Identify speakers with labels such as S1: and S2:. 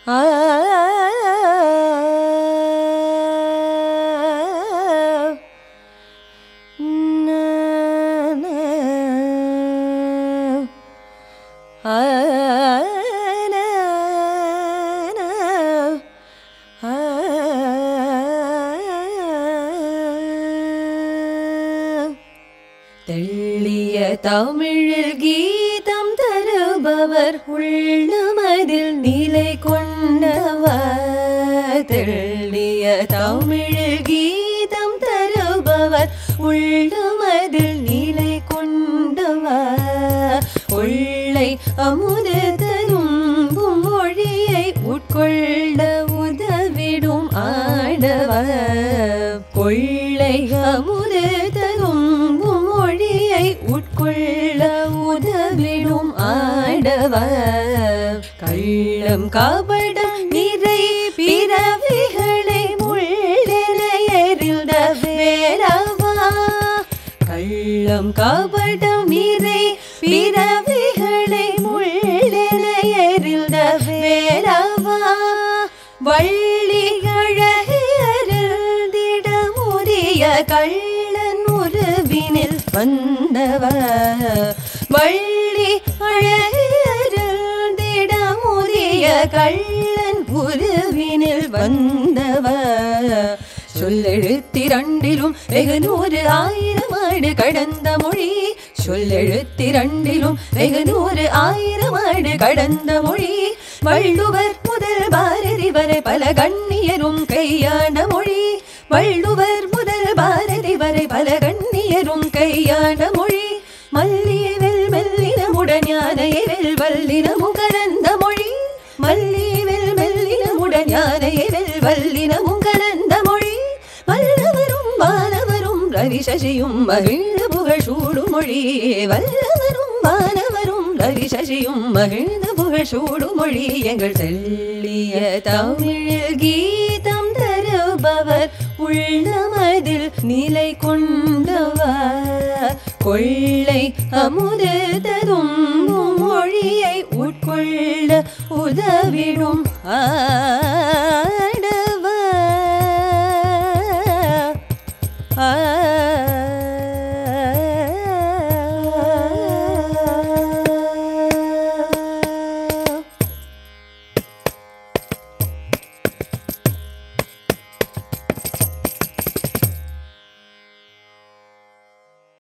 S1: தெள்ளிய தமிழில் கீதம் தருபவர் உள்ளமதில் நிலை கொண்டவர் தெள்ளிய தமிழில் கீதம் தருபவர் உள்ளமதில் நிலை கொண்டவர் கொள்ளை அமுது தரும் மொழியை உட்கொள்ள உதவிடும் ஆடவர் கொள்ளை அமுது தரும் மொழியை உட்கொள்ள உதவிடும் ஆடவர் கள்ளம் கபடம் நிறை பிறவிகளை முள்ளென எறிந்த வேறவா கள்ளம் கபடம் நிறை பிறவிகளை முள்ளென எறிந்த வேறவா வள்ளி அழகியருந்திட முறிய கள்ளன் உருவினில் வந்தவர் வள்ளி அழகியருந்திட முறிய கள்ளன் உருவினில் வந்தவர் சொல்லெழுத்திரண்டிலும் வெகு நூறு ஆயிரம் ஆடு கடந்த மொழி சொல்லெழுத்திரண்டிலும் வெகு நூறு ஆயிரம் ஆடு கடந்த மொழி வள்ளுவர் முதல் பாரதி வரை பல கண்ணியரும் கையாண்ட மொழி வள்ளுவர் முதல் பாரதி வரை பல கண்ணியரும் கையாண்ட மொழி மல்லியவில் மெல்லினமுடன் யானையில் வல்லினமும் கலந்த மொழி மல்லியவில் மெல்லினமுடன் யானையில் வல்லினமும் கலந்த மொழி வல்லவரும் வானவரும் ரவி சசியும் மகிழ்ந்த புகழ் சூடும் மொழி வல்லவரும் வானவரும் ரவி சசியும் மகிழ்ந்த புகழ் சூடும் மொழி எங்கள் தெள்ளிய தமிழ் கீதம் தருபவர் உள்ளமதில் நிலை கொண்டவர் கொள்ளை அமுது தரும் மொழியை உட்கொள்ள உதவிடும் ஆ